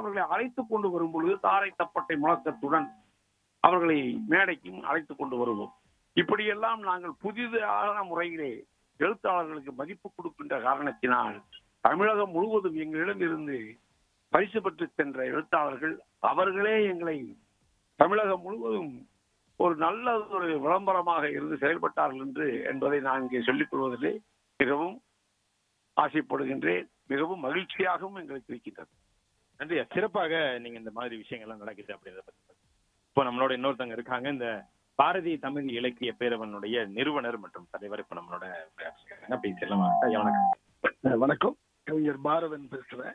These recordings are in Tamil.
அவர்களை அழைத்து கொண்டு வரும் பொழுது தாரை தப்பட்டை முழக்கத்துடன் அவர்களை மேடைக்கும் அழைத்து கொண்டு வருவோம் இப்படியெல்லாம் நாங்கள் புதிதான முறையிலே எழுத்தாளர்களுக்கு மதிப்பு கொடுக்கின்ற காரணத்தினால் தமிழகம் முழுவதும் எங்களிடம் இருந்து பரிசு பெற்று சென்ற எழுத்தாளர்கள் அவர்களே எங்களை தமிழகம் முழுவதும் ஒரு நல்ல ஒரு விளம்பரமாக இருந்து செயல்பட்டார்கள் என்று என்பதை நான் இங்கே சொல்லிக் கொள்வதிலே மிகவும் ஆசைப்படுகின்றேன் மிகவும் மகிழ்ச்சியாகவும் எங்களுக்கு இருக்கின்றது நன்றி சிறப்பாக நீங்க இந்த மாதிரி விஷயங்கள்லாம் நடக்குது அப்படின்றத பத்தி சொல்லுங்க. இப்போ நம்மளோட இன்னொருத்தவங்க இருக்காங்க இந்த பாரதி தமிழ் இலக்கிய பேரவனுடைய நிறுவனர் மற்றும் தலைவர் இப்ப நம்மளோட உரையாற்றுறாங்க. பேசலாம் ஐயா, வணக்கம் அஹ் வணக்கம் கவிஞர் பாரதன் பேசுறேன்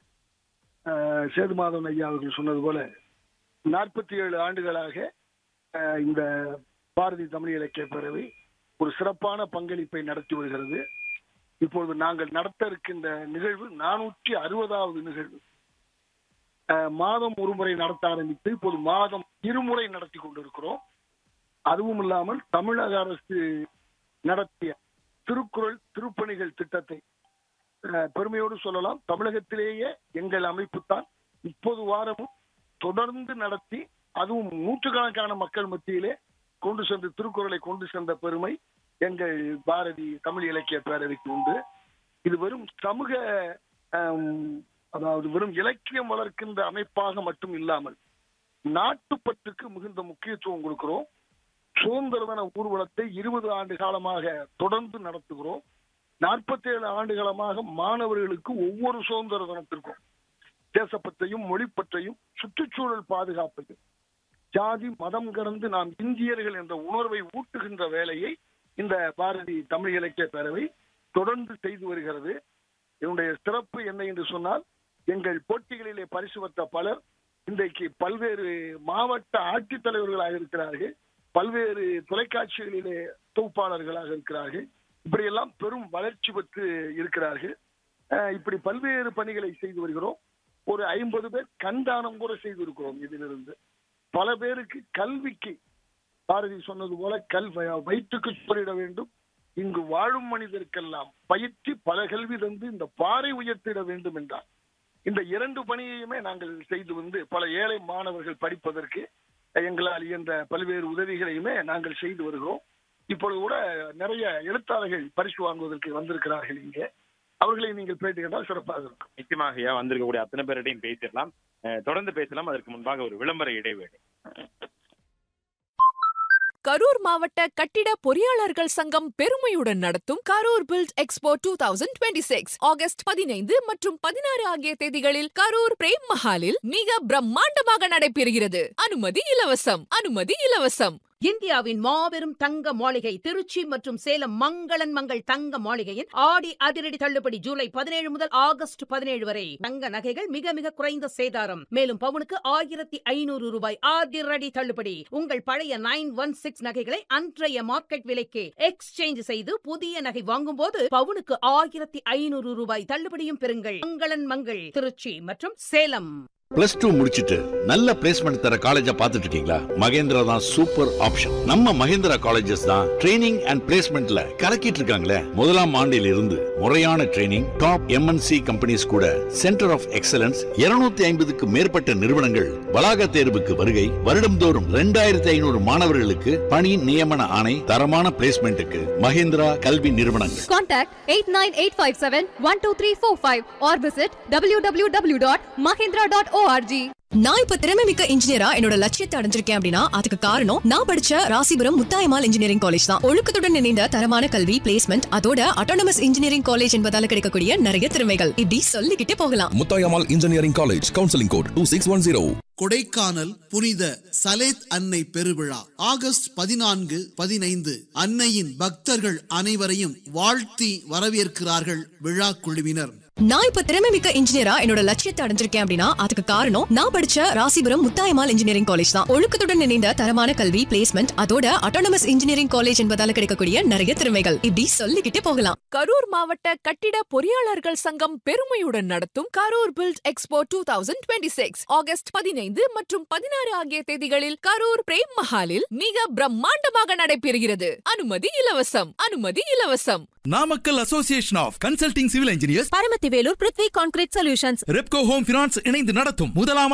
அஹ் சேது மாதவன் ஐயா அவர்கள் சொன்னது போல நாற்பத்தி ஏழு ஆண்டுகளாக அஹ் இந்த பாரதி தமிழ் இலக்கிய பேரவை ஒரு சிறப்பான பங்களிப்பை நடத்தி வருகிறது இப்பொழுது நாங்கள் நடத்த இருக்கின்ற நிகழ்வு நானூற்றி அறுபதாவது நிகழ்வு அஹ் மாதம் ஒரு முறை நடத்த ஆரம்பித்து இப்போது மாதம் இருமுறை நடத்தி கொண்டிருக்கிறோம் அதுவும் இல்லாமல் தமிழக அரசு நடத்திய திருக்குறள் திருப்பணிகள் திட்டத்தை அஹ், பெருமையோடு சொல்லலாம் தமிழகத்திலேயே எங்கள் அமைப்பு தான் முப்பது வாரமும் தொடர்ந்து நடத்தி அதுவும் நூற்றுக்கணக்கான மக்கள் மத்தியிலே கொண்டு சென்று திருக்குறளை கொண்டு சென்ற பெருமை எங்கள் பாரதி தமிழ் இலக்கிய பேரவைக்கு உண்டு இது வெறும் சமூக ஆம், அதாவது வெறும் இலக்கியம் வளர்க்கின்ற அமைப்பாக மட்டும் இல்லாமல் நாட்டுப்பற்றுக்கு மிகுந்த முக்கியத்துவம் கொடுக்கிறோம் சுதந்திர தின ஊர்வலத்தை இருபது ஆண்டு காலமாக தொடர்ந்து நடத்துகிறோம் நாற்பத்தேழு ஆண்டு காலமாக மாணவர்களுக்கு ஒவ்வொரு சுதந்திர தினத்திற்கும் தேசப்பற்றையும் மொழிப்பற்றையும் சுற்றுச்சூழல் பாதுகாப்பையும் ஜாதி மதம் கடந்து நாம் இந்தியர்கள் என்ற உணர்வை ஊட்டுகின்ற வேலையை இந்த பாரதி தமிழ் இலக்கிய பேரவை தொடர்ந்து செய்து வருகிறது இதனுடைய சிறப்பு என்ன என்று சொன்னால் எங்கள் போட்டிகளிலே பரிசு பெற்ற பலர் இன்றைக்கு பல்வேறு மாவட்ட ஆட்சித்தலைவர்களாக இருக்கிறார்கள் பல்வேறு தொலைக்காட்சிகளிலே தொகுப்பாளர்களாக இருக்கிறார்கள் இப்படியெல்லாம் பெரும் வளர்ச்சி பெற்று இருக்கிறார்கள் அஹ் இப்படி பல்வேறு பணிகளை செய்து வருகிறோம் ஒரு ஐம்பது பேர் கண்தானம் கூட செய்திருக்கிறோம் இதிலிருந்து பல பேருக்கு கல்விக்கு பாரதி சொன்னது போல கல் வ- வயிற்றுக்கு சொல்லிட வேண்டும் இங்கு வாழும் மனிதருக்கெல்லாம் பயிற்சி பல கல்வி தந்து இந்த பாறை உயர்த்திட வேண்டும் என்றார் இந்த இரண்டு பணியையுமே நாங்கள் செய்து வந்து பல ஏழை மாணவர்கள் படிப்பதற்கு எங்களால் இயன்ற பல்வேறு உதவிகளையுமே நாங்கள் செய்து வருகிறோம் இப்பொழுது கூட நிறைய எழுத்தாளர்கள் பரிசு வாங்குவதற்கு வந்திருக்கிறார்கள் இங்கே அவர்களை நீங்கள் பேட்டி கேட்டால் சிறப்பாக இருக்கும் நிச்சயமாக ஐயா வந்திருக்கக்கூடிய அத்தனை பேரிடையும் பேசிடலாம் அஹ், தொடர்ந்து பேசலாம் அதற்கு முன்பாக ஒரு விளம்பர இடைவேளை கரூர் மாவட்ட கட்டிட பொறியாளர்கள் சங்கம் பெருமையுடன் நடத்தும் Karur build expo two thousand twenty six August பதினைந்து மற்றும் பதினாறு ஆகிய தேதிகளில் கரூர் பிரேம் மஹாலில் மிக பிரம்மாண்டமாக நடைபெறுகிறது அனுமதி இலவசம் அனுமதி இலவசம் இந்தியாவின் மாபெரும் தங்க மாளிகை திருச்சி மற்றும் சேலம் மங்களன் மங்கள் தங்க மாளிகையின் ஆடி அதிரடி தள்ளுபடி ஜூலை பதினேழு முதல் ஆகஸ்ட் பதினேழு வரை தங்க நகைகள் மிக மிக குறைந்த சேதாரம் மேலும் பவுனுக்கு ஆயிரத்தி ஐநூறு ரூபாய் அதிரடி தள்ளுபடி உங்கள் பழைய நைன் ஒன் சிக்ஸ் நகைகளை அன்றைய மார்க்கெட் விலைக்கு எக்ஸ்சேஞ்ச் செய்து புதிய நகை வாங்கும்போது பவுனுக்கு ஆயிரத்தி ஐநூறு ரூபாய் தள்ளுபடியும் பெறுங்கள் மங்களன் மங்கள் திருச்சி மற்றும் சேலம் பிளஸ் டூ முடிச்சிட்டு நல்ல பிளேஸ்மெண்ட் தர காலேஜ பாத்துட்டு இருக்கீங்களா மகேந்திரா தான் சூப்பர் ஆப்ஷன் நம்ம மகேந்திரா காலேஜஸ் தான் ட்ரைனிங் அண்ட் பிளேஸ்மெண்ட்ல கலக்கிட்டு இருக்காங்களே முதலாம் ஆண்டில் இருந்து முறையான ட்ரைனிங் டாப் எம்என்சி கம்பெனிஸ் கூட சென்டர் ஆஃப் எக்ஸலன்ஸ் 250 ஐம்பதுக்கு மேற்பட்ட நிறுவனங்கள் வளாக தேர்வுக்கு வருகை வருடம்தோறும் ரெண்டாயிரத்தி ஐநூறு மாணவர்களுக்கு பணி நியமன ஆணை தரமான பிளேஸ்மெண்ட்டுக்கு மகேந்திரா கல்வி நிறுவனங்கள் Contact 89857-12345 or visit www.mahindra.org. நான் இப்ப திறமை மிக்க இன்ஜினியரா என்னோட லட்சியத்தை அடைஞ்சிருக்கேன் அப்படின்னா அதுக்கு காரணம் நான் படிச்ச ராசிபுரம் முத்தாயமால் இன்ஜினியரிங் காலேஜ் தான் ஒழுக்கத்துடன் இணைந்த தரமான கல்வி பிளேஸ்மெண்ட் அதோட அட்டானமஸ் இன்ஜினியரிங் காலேஜ் என்பதால கிடைக்கக்கூடிய நிறைய திறமைகள் இப்படி சொல்லிக்கிட்டே போகலாம் Muthayammal engineering college counselling code two six one zero Kodaikanal புனித சலேத் அன்னை பெருவிழா ஆகஸ்ட் பதினான்கு பதினைந்து அன்னையின் பக்தர்கள் அனைவரையும் வாழ்த்தி வரவேற்கிறார்கள் விழா குழுவினர் நான் இப்ப திறமை மிக்க இன்ஜினியரா என்னோட லட்சியத்தை அடைஞ்சிருக்கேன் அப்படின்னா அதுக்கு காரணம் நான் படிச்ச ராசிபுரம் முத்தாயமால் இன்ஜினியரிங் காலேஜ் தான் ஒழுக்கத்துடன் இணைந்த தரமான கல்வி பிளேஸ்மெண்ட் அதோட அட்டானமஸ் இன்ஜினியரிங் காலேஜ் என்பதால கிடைக்கக்கூடிய நிறைய திறமைகள் இப்படி சொல்லிக்கிட்டே போகலாம் கரூர் மாவட்ட கட்டிட பொறியாளர்கள் சங்கம் பெருமையுடன் நடத்தும் Karur build expo two thousand twenty six August பதினைந்து மற்றும் பதினாறு ஆகிய தேதிகளில் கரூர் பிரேம் மஹாலில் மிக பிரம்மாண்டமாக நடைபெறுகிறது அனுமதி இலவசம் அனுமதி இலவசம் Namakkal association of consulting civil engineers Paramathivelur Prithvi concrete solutions Repco home finance இணைந்து நடத்தும் முதலாம்